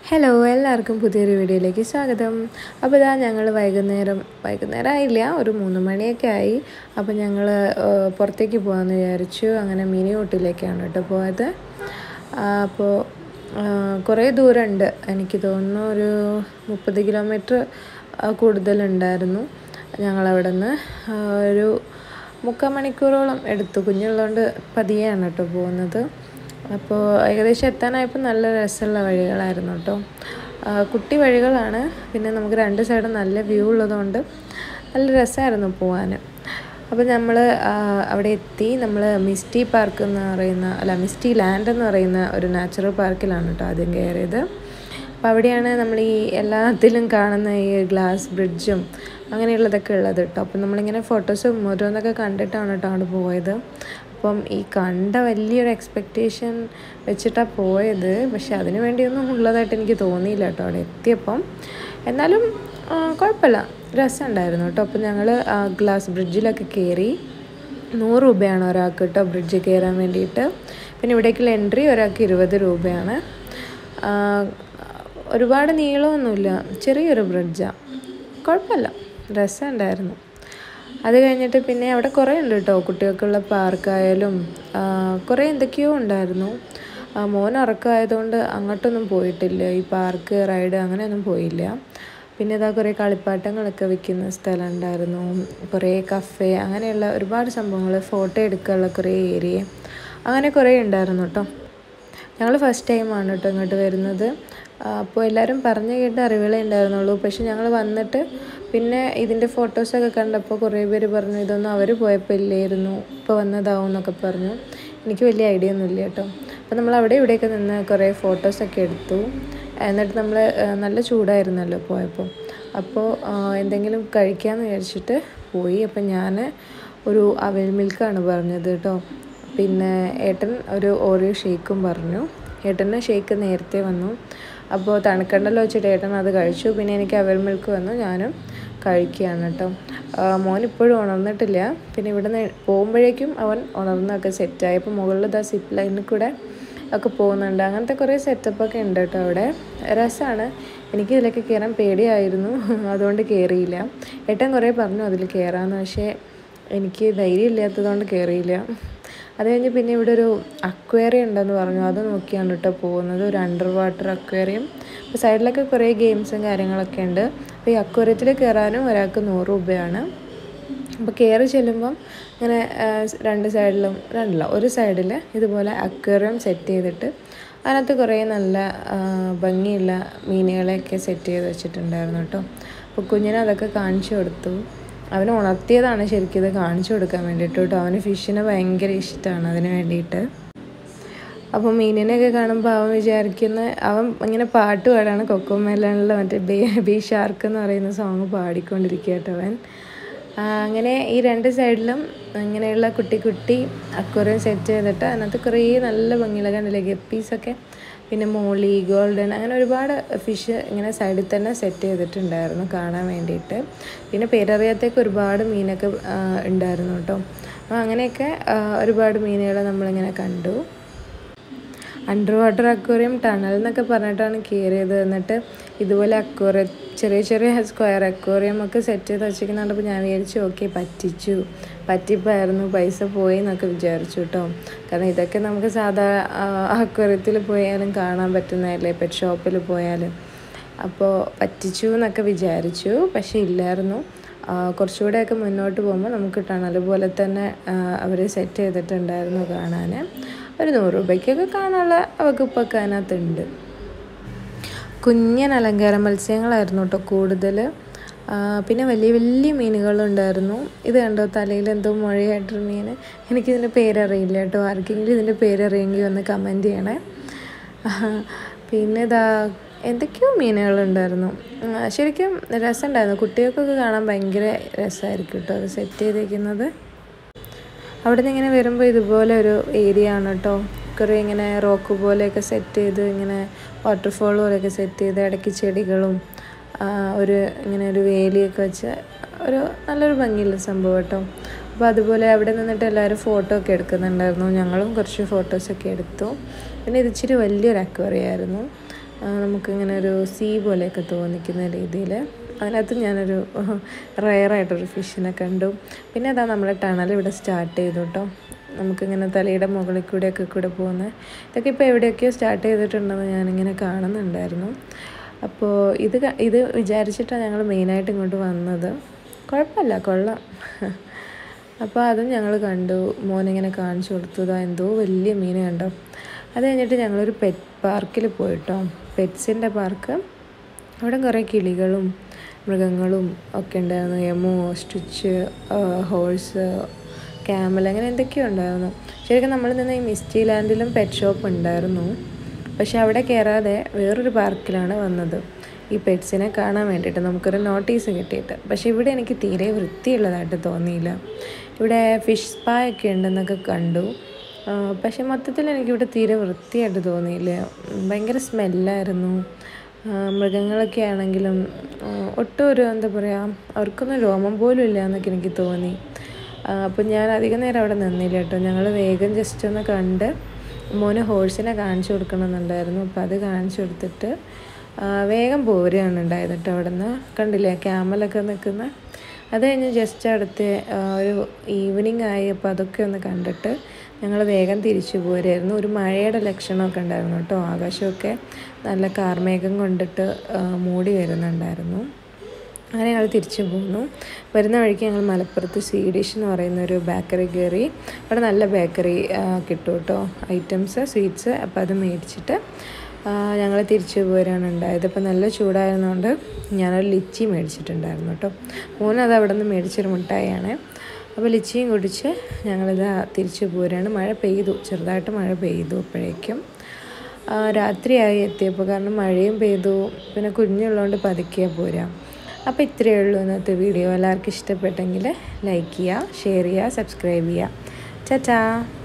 hello എല്ലാവർക്കും പുതിയൊരു വീഡിയോയിലേക്ക് സ്വാഗതം അപ്പോൾ ഇതാ ഞങ്ങൾ വൈകുന്നേരം വൈകുന്നേരം ആയില്ല ഒരു മൂന്ന് മണിയൊക്കെ ആയി അപ്പോൾ ഞങ്ങൾ പുറത്തേക്ക് പോകാമെന്ന് വിചാരിച്ചു അങ്ങനെ മിനി ഊട്ടിലേക്കാണ് കേട്ടോ പോയത് ആ, അപ്പോൾ ആ, കുറേ ദൂരമുണ്ട് എനിക്ക് തോന്നുന്നു ഒരു മുപ്പത് കിലോമീറ്റർ കൂടുതലുണ്ടായിരുന്നു ഞങ്ങളവിടെ നിന്ന് ഒരു മുക്കാൽ മണിക്കൂറോളം എടുത്തു കുഞ്ഞുള്ളതുകൊണ്ട് പതിയെയാണ് കേട്ടോ പോകുന്നത് അപ്പോൾ ഏകദേശം എത്താനായപ്പോൾ നല്ല രസമുള്ള വഴികളായിരുന്നു കേട്ടോ ആ, കുട്ടി വഴികളാണ് പിന്നെ നമുക്ക് രണ്ട് സൈഡും നല്ല വ്യൂ ഉള്ളതുകൊണ്ട് നല്ല രസമായിരുന്നു പോകാൻ അപ്പോൾ നമ്മൾ അവിടെ എത്തി നമ്മൾ മിസ്റ്റി പാർക്ക് എന്ന് പറയുന്ന അല്ല മിസ്റ്റി ലാൻഡ് എന്ന് പറയുന്ന ഒരു നാച്ചുറൽ പാർക്കിലാണ് കേട്ടോ ആദ്യം കയറിയത് അപ്പോൾ അവിടെയാണ് നമ്മൾ ഈ എല്ലാത്തിലും കാണുന്ന ഈ ഗ്ലാസ് ബ്രിഡ്ജും അങ്ങനെയുള്ളതൊക്കെ ഉള്ളത് കേട്ടോ അപ്പം നമ്മളിങ്ങനെ ഫോട്ടോസും ഓരോന്നൊക്കെ കണ്ടിട്ടാണ് കേട്ടോ അവിടെ പോയത് അപ്പം ഈ കണ്ട വലിയൊരു എക്സ്പെക്റ്റേഷൻ വെച്ചിട്ടാണ് പോയത് പക്ഷെ അതിന് വേണ്ടിയൊന്നും ഉള്ളതായിട്ട് എനിക്ക് തോന്നിയില്ല കേട്ടോ അവിടെ എത്തിയപ്പം എന്നാലും ആ, കുഴപ്പമില്ല രസമുണ്ടായിരുന്നു കേട്ടോ അപ്പം ഞങ്ങൾ ഗ്ലാസ് ബ്രിഡ്ജിലൊക്കെ കയറി നൂറ് രൂപയാണ് ഒരാൾക്ക് കേട്ടോ ബ്രിഡ്ജ് കയറാൻ വേണ്ടിയിട്ട് പിന്നെ ഇവിടേക്കുള്ള എൻട്രി ഒരാൾക്ക് ഇരുപത് രൂപയാണ് ആ, ഒരുപാട് നീളമൊന്നുമില്ല ചെറിയൊരു ബ്രിഡ്ജാണ് കുഴപ്പമില്ല രസമുണ്ടായിരുന്നു അത് കഴിഞ്ഞിട്ട് പിന്നെ അവിടെ കുറേ ഉണ്ട് കേട്ടോ കുട്ടികൾക്കുള്ള പാർക്കായാലും ആ, കുറേ എന്തൊക്കെയോ ഉണ്ടായിരുന്നു ആ, മോൻ ഉറക്കമായതുകൊണ്ട് അങ്ങോട്ടൊന്നും പോയിട്ടില്ല ഈ പാർക്ക് റൈഡ് അങ്ങനെയൊന്നും പോയില്ല പിന്നെ ഇതാ കുറേ കളിപ്പാട്ടങ്ങളൊക്കെ വിൽക്കുന്ന സ്ഥലം ഉണ്ടായിരുന്നു കുറേ കഫേ അങ്ങനെയുള്ള ഒരുപാട് സംഭവങ്ങൾ ഫോട്ടോ എടുക്കാനുള്ള കുറേ ഏരിയ അങ്ങനെ കുറേ ഉണ്ടായിരുന്നു കേട്ടോ ഞങ്ങൾ ഫസ്റ്റ് ടൈമാണ് കേട്ടോ ഇങ്ങോട്ട് വരുന്നത് ആ, അപ്പോൾ എല്ലാവരും പറഞ്ഞു കേട്ട അറിവുകളേ ഉണ്ടായിരുന്നുള്ളൂ പക്ഷെ ഞങ്ങൾ വന്നിട്ട് പിന്നെ ഇതിൻ്റെ ഫോട്ടോസൊക്കെ കണ്ടപ്പോൾ കുറേ പേര് പറഞ്ഞു ഇതൊന്നും അവർ പോയപ്പോൾ ഇല്ലായിരുന്നു ഇപ്പോൾ വന്നതാവും എന്നൊക്കെ പറഞ്ഞു എനിക്ക് വലിയ ഐഡിയ ഒന്നുമില്ല കേട്ടോ അപ്പോൾ നമ്മൾ അവിടെ ഇവിടെയൊക്കെ നിന്ന് കുറേ ഫോട്ടോസൊക്കെ എടുത്തു എന്നിട്ട് നമ്മൾ നല്ല ചൂടായിരുന്നല്ലോ പോയപ്പോൾ അപ്പോൾ ആ, എന്തെങ്കിലും കഴിക്കാമെന്ന് വിചാരിച്ചിട്ട് പോയി അപ്പം ഞാൻ ഒരു അവൽ മിൽക്കാണ് പറഞ്ഞത് കേട്ടോ പിന്നെ ഏട്ടൻ ഒരു ഓറിയോ ഷേക്കും പറഞ്ഞു ഏട്ടന് ഷേക്ക് നേരത്തെ വന്നു അപ്പോൾ തണുക്കണ്ടല്ലോ വെച്ചിട്ട് ഏട്ടൻ അത് കഴിച്ചു പിന്നെ എനിക്ക് അവൽ മിൽക്ക് വന്നു ഞാനും കഴിക്കുകയാണ് കേട്ടോ ആ, മോൻ ഇപ്പോഴും ഉണർന്നിട്ടില്ല പിന്നെ ഇവിടെ നിന്ന് പോകുമ്പോഴേക്കും അവൻ ഉണർന്നൊക്കെ സെറ്റായി അപ്പോൾ മുകളിൽ ഇതാ സിപ്പ് ലൈനിൽ കൂടെ ഒക്കെ പോകുന്നുണ്ട് അങ്ങനത്തെ കുറേ സെറ്റപ്പൊക്കെ ഉണ്ട് കേട്ടോ അവിടെ രസമാണ് എനിക്ക് ഇതിലൊക്കെ കയറാൻ പേടിയായിരുന്നു അതുകൊണ്ട് കയറിയില്ല ഏട്ടൻ കുറേ പറഞ്ഞു അതിൽ കയറാമെന്ന് പക്ഷേ എനിക്ക് ധൈര്യം ഇല്ലാത്തതുകൊണ്ട് കയറിയില്ല അത് കഴിഞ്ഞ് പിന്നെ ഇവിടെ ഒരു അക്വേറിയം ഉണ്ടെന്ന് പറഞ്ഞു അത് നോക്കിയാണ് കേട്ടോ പോകുന്നത് ഒരു അണ്ടർ വാട്ടർ അക്വേറിയം അപ്പോൾ സൈഡിലൊക്കെ കുറേ ഗെയിംസും കാര്യങ്ങളൊക്കെ ഉണ്ട് അപ്പോൾ ഈ അക്വേറിയത്തിൽ കയറാനും ഒരാൾക്ക് നൂറ് രൂപയാണ് അപ്പോൾ കയറി ചെല്ലുമ്പം ഇങ്ങനെ ആ, രണ്ട് സൈഡിലും രണ്ടല്ല ഒരു സൈഡിൽ ഇതുപോലെ അക്വേറിയം സെറ്റ് ചെയ്തിട്ട് അതിനകത്ത് കുറേ നല്ല ആ, ഭംഗിയുള്ള മീനുകളെയൊക്കെ സെറ്റ് ചെയ്ത് വെച്ചിട്ടുണ്ടായിരുന്നു കേട്ടോ അപ്പോൾ കുഞ്ഞിനെ അതൊക്കെ കാണിച്ചു കൊടുത്തു അവനെ ഉണർത്തിയതാണ് ശരിക്കും ഇത് കാണിച്ചു കൊടുക്കാൻ വേണ്ടിയിട്ട് കേട്ടോ അവന് ഫിഷിനെ ഭയങ്കര ഇഷ്ടമാണ് അതിന് വേണ്ടിയിട്ട് അപ്പോൾ മീനിനെയൊക്കെ കാണുമ്പോൾ അവൻ വിചാരിക്കുന്ന അവൻ ഇങ്ങനെ പാട്ട് പാടാണ് കൊക്കോമേലാനുള്ള മറ്റേ ബേബി ഷാർക്ക് എന്ന് പറയുന്ന സോങ് പാടിക്കൊണ്ടിരിക്കുക കേട്ടോ അവൻ ആ, അങ്ങനെ ഈ രണ്ട് സൈഡിലും ഇങ്ങനെയുള്ള കുട്ടി കുട്ടി അക്വറിയം സെറ്റ് ചെയ്തിട്ട് അതിനകത്ത് കുറേ നല്ല ഭംഗിയുള്ള കണ്ടില്ലേ ഗപ്പീസൊക്കെ പിന്നെ മോളി ഗോൾഡൻ അങ്ങനെ ഒരുപാട് ഫിഷ് ഇങ്ങനെ സൈഡിൽ തന്നെ സെറ്റ് ചെയ്തിട്ടുണ്ടായിരുന്നു കാണാൻ വേണ്ടിയിട്ട് പിന്നെ പേരറിയാത്തേക്ക് ഒരുപാട് മീനൊക്കെ ആ, ഉണ്ടായിരുന്നു കേട്ടോ അപ്പോൾ അങ്ങനെയൊക്കെ ആ, ഒരുപാട് മീനുകളെ നമ്മളിങ്ങനെ കണ്ടു അണ്ടർ വാട്ടർ അക്വേറിയം ടണൽ എന്നൊക്കെ പറഞ്ഞിട്ടാണ് കയറിയത് എന്നിട്ട് ഇതുപോലെ അക്വേറിയം ചെറിയ ചെറിയ സ്ക്വയർ അക്വേറിയം ഒക്കെ സെറ്റ് ചെയ്ത് വെച്ചിരിക്കുന്ന കണ്ടപ്പോൾ ഞാൻ വിചാരിച്ചു ഓക്കെ പറ്റിച്ചു പറ്റിപ്പായിരുന്നു പൈസ പോയി എന്നൊക്കെ വിചാരിച്ചു കേട്ടോ കാരണം ഇതൊക്കെ നമുക്ക് സാധാ അക്വേറിയത്തിൽ പോയാലും കാണാൻ പറ്റുന്നതല്ലേ പെറ്റ് ഷോപ്പിൽ പോയാലും അപ്പോൾ പറ്റിച്ചു എന്നൊക്കെ വിചാരിച്ചു പക്ഷേ ഇല്ലായിരുന്നു ആ, കുറച്ചുകൂടെയൊക്കെ മുന്നോട്ട് പോകുമ്പോൾ നമുക്ക് ടണൽ പോലെ തന്നെ അവർ സെറ്റ് ചെയ്തിട്ടുണ്ടായിരുന്നു കാണാൻ ഒരു നൂറ് രൂപയ്ക്കൊക്കെ കാണാനുള്ള വകുപ്പൊക്കെ അതിനകത്തുണ്ട് കുഞ്ഞൻ അലങ്കാര മത്സ്യങ്ങളായിരുന്നു കേട്ടോ കൂടുതൽ പിന്നെ വലിയ വലിയ മീനുകളുണ്ടായിരുന്നു ഇത് കണ്ടോ തലയിൽ എന്തോ മുഴയായിട്ടൊരു മീൻ എനിക്കിതിൻ്റെ പേരറിയില്ല കേട്ടോ ആർക്കെങ്കിലും ഇതിൻ്റെ പേരറിയെങ്കിൽ ഒന്ന് കമൻറ്റ് ചെയ്യണേ ആ, പിന്നെ ഇതാ എന്തൊക്കെയോ മീനുകളുണ്ടായിരുന്നു ആ, ശരിക്കും രസമുണ്ടായിരുന്നു കുട്ടികൾക്കൊക്കെ കാണാൻ ഭയങ്കര രസമായിരിക്കും കേട്ടോ അത് സെറ്റ് ചെയ്തേക്കുന്നത് അവിടെ നിന്ന് ഇങ്ങനെ വരുമ്പോൾ ഇതുപോലെ ഒരു ഏരിയ ആണ് കേട്ടോ കുറേ ഇങ്ങനെ റോക്ക് പോലെയൊക്കെ സെറ്റ് ചെയ്ത് ഇങ്ങനെ വാട്ടർഫോൾ പോലെയൊക്കെ സെറ്റ് ചെയ്ത് ഇടയ്ക്ക് ചെടികളും ആ, ഒരു ഇങ്ങനെ ഒരു വേലിയൊക്കെ വെച്ച് ഒരു നല്ലൊരു ഭംഗിയുള്ള സംഭവം കേട്ടോ അപ്പോൾ അതുപോലെ അവിടെ നിന്നിട്ട് എല്ലാവരും ഫോട്ടോ ഒക്കെ എടുക്കുന്നുണ്ടായിരുന്നു ഞങ്ങളും കുറച്ച് ഫോട്ടോസൊക്കെ എടുത്തു പിന്നെ ഇത് ഇച്ചിരി വലിയൊരു അക്വറിയായിരുന്നു ആ, നമുക്കിങ്ങനെ ഒരു സീ പോലെയൊക്കെ തോന്നിക്കുന്ന രീതിയിൽ അതിനകത്ത് ഞാനൊരു റയറായിട്ടൊരു ഫിഷിനെ കണ്ടു പിന്നെ അതാ നമ്മളെ ടണൽ ഇവിടെ സ്റ്റാർട്ട് ചെയ്തു കേട്ടോ നമുക്കിങ്ങനെ തലയുടെ മുകളിൽ കൂടെയൊക്കെ കൂടെ പോകുന്നത് ഇതൊക്കെ ഇപ്പോൾ എവിടെയൊക്കെയോ സ്റ്റാർട്ട് ചെയ്തിട്ടുണ്ടെന്ന് ഞാനിങ്ങനെ കാണുന്നുണ്ടായിരുന്നു അപ്പോൾ ഇത് ക- ഇത് വിചാരിച്ചിട്ടാണ് ഞങ്ങൾ മെയിനായിട്ട് ഇങ്ങോട്ട് വന്നത് കുഴപ്പമില്ല കൊള്ളാം അപ്പോൾ അതും ഞങ്ങൾ കണ്ടു മോനിങ്ങനെ കാണിച്ചു കൊടുത്തതാ എന്തോ വലിയ മീൻ കണ്ടോ അത് കഴിഞ്ഞിട്ട് ഞങ്ങളൊരു പെറ്റ് പാർക്കിൽ പോയിട്ടോ പെറ്റ്സിൻ്റെ പാർക്ക് അവിടെ കുറേ കിളികളും മൃഗങ്ങളും ഒക്കെ ഉണ്ടായിരുന്നു എമോ സ്റ്റിച്ച് ഹോഴ്സ് ക്യാമൽ അങ്ങനെ എന്തൊക്കെയോ ഉണ്ടായിരുന്നു ശരിക്കും നമ്മൾ നിന്ന് ഈ മിസ്റ്റി ലാൻഡിലും പെറ്റ് ഷോപ്പ് ഉണ്ടായിരുന്നു പക്ഷെ അവിടെ കയറാതെ വേറൊരു പാർക്കിലാണ് വന്നത് ഈ പെറ്റ്സിനെ കാണാൻ വേണ്ടിയിട്ട് നമുക്കൊരു നോട്ടീസ് കിട്ടിയിട്ട് പക്ഷെ ഇവിടെ എനിക്ക് തീരെ വൃത്തിയുള്ളതായിട്ട് തോന്നിയില്ല ഇവിടെ ഫിഷ് സ്പാ ഒക്കെ ഉണ്ടെന്നൊക്കെ കണ്ടു ആ, പക്ഷെ മൊത്തത്തിൽ എനിക്കിവിടെ തീരെ വൃത്തിയായിട്ട് തോന്നിയില്ല ഭയങ്കര സ്മെല്ലായിരുന്നു ആ, മൃഗങ്ങളൊക്കെ ആണെങ്കിലും ആ, ഒട്ടും ഒരു എന്താ പറയുക അവർക്കൊന്നും രോമം പോലും ഇല്ല എന്നൊക്കെ എനിക്ക് തോന്നി ആ, അപ്പം ഞാൻ അധികം നേരം അവിടെ നിന്നില്ല കേട്ടോ ഞങ്ങൾ വേഗം ജസ്റ്റ് ഒന്ന് കണ്ട് മോന് ഹോഴ്സിനെ കാണിച്ചു കൊടുക്കണമെന്നുണ്ടായിരുന്നു അപ്പോൾ അത് കാണിച്ചു കൊടുത്തിട്ട് ആ, വേഗം പോരുകയാണ് ഉണ്ടായത് കേട്ടോ അവിടെ നിന്ന് കണ്ടില്ലേ ക്യാമലൊക്കെ നിൽക്കുന്ന അത് കഴിഞ്ഞ് ജസ്റ്റ് അടുത്ത് ആ, ഒരു ഈവനിങ് ആയി അപ്പോൾ അതൊക്കെ ഒന്ന് കണ്ടിട്ട് ഞങ്ങൾ വേഗം തിരിച്ചു പോരായിരുന്നു ഒരു മഴയുടെ ലക്ഷണമൊക്കെ ഉണ്ടായിരുന്നു കേട്ടോ ആകാശമൊക്കെ നല്ല കാർമേഘം കൊണ്ടിട്ട് ആ, മൂടി വരുന്നുണ്ടായിരുന്നു അങ്ങനെ ഞങ്ങൾ തിരിച്ചു പോന്നു വരുന്ന വഴിക്ക് ഞങ്ങൾ മലപ്പുറത്ത് സ്വീഡിഷ് എന്ന് പറയുന്ന ഒരു ബേക്കറി കയറി അവിടെ നല്ല ബേക്കറി കിട്ടും കേട്ടോ ഐറ്റംസ് സ്വീറ്റ്സ് അപ്പോൾ അത് മേടിച്ചിട്ട് ഞങ്ങൾ തിരിച്ചു പോരാണ് ഉണ്ടായത് അപ്പോൾ നല്ല ചൂടായിരുന്നുകൊണ്ട് ഞാനൊരു ലിച്ചി മേടിച്ചിട്ടുണ്ടായിരുന്നു കേട്ടോ മോനത് അവിടെ നിന്ന് മേടിച്ചൊരു മിഠായിയാണ് അപ്പോൾ ലിച്ചിയും കുടിച്ച് ഞങ്ങളിത് തിരിച്ചു പോരാണ് മഴ പെയ്തു ചെറുതായിട്ട് മഴ പെയ്തു അപ്പോഴേക്കും ആ, രാത്രിയായി എത്തിയപ്പോൾ കാരണം മഴയും പെയ്തു പിന്നെ കുഞ്ഞുള്ളതുകൊണ്ട് പതുക്കിയാൽ പോരാ അപ്പോൾ ഇത്രയേ ഉള്ളൂ ഇന്നത്തെ വീഡിയോ എല്ലാവർക്കും ഇഷ്ടപ്പെട്ടെങ്കിൽ ലൈക്ക് ചെയ്യുക ഷെയർ ചെയ്യുക സബ്സ്ക്രൈബ് ചെയ്യുക ചാച്ചാ